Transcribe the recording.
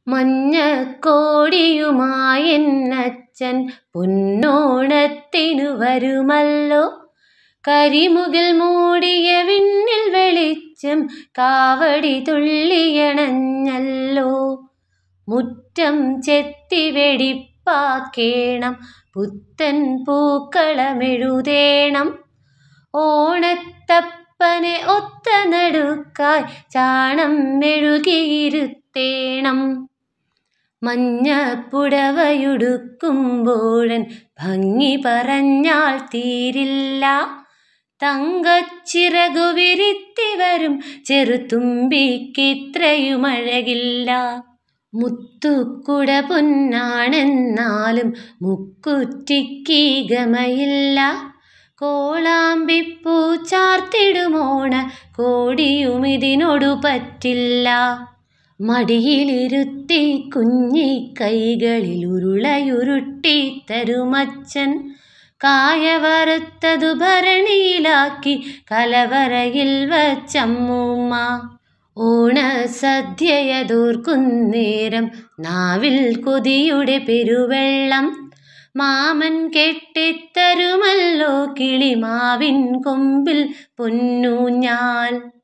മഞ്ഞക്കോടിയുമായെന്നച്ഛൻ പൊന്നോണത്തിനു വരുമല്ലോ കരിമുകിൽ മൂടിയ വിണ്ണിൽ വെളിച്ചം കാവടി തുള്ളിയണഞ്ഞല്ലോ മുറ്റം ചെത്തി വെടിപ്പാക്കേണം പുത്തൻ പൂക്കളമെഴുതേണം ഓണത്തപ്പനെ ഒത്ത നടുക്കായി ചാണം മെഴുകിയിരുത്തേണം മഞ്ഞപ്പുടവയുടുക്കുമ്പോഴൻ ഭംഗി പറഞ്ഞാൽ തീരില്ല തങ്കച്ചിറകു വിരിത്തി വരും ചെറുതുമ്പിക്കിത്രയും അഴകില്ല മുത്തുക്കുട പൊന്നാണെന്നാലും മുക്കുറ്റിക്ക് ഗമയില്ല കോളാമ്പിപ്പൂ ചാർത്തിടുമോണ കോടിയുമിതിനോടു പറ്റില്ല മടിയിലിരുത്തി കുഞ്ഞി കൈകളിൽ ഉരുളയുരുട്ടി തരുമച്ചൻ കായ വറുത്തതു ഭരണിയിലാക്കി കലവറയിൽ വച്ചമ്മൂമ്മ ഓണസദ്യയതോർക്കുന്നേരം നാവിൽ കൊതിയുടെ പെരുവെള്ളം മാമൻ കെട്ടിത്തരുമല്ലോ കിളിമാവിൻ കൊമ്പിൽ പൊന്നൂഞ്ഞാൽ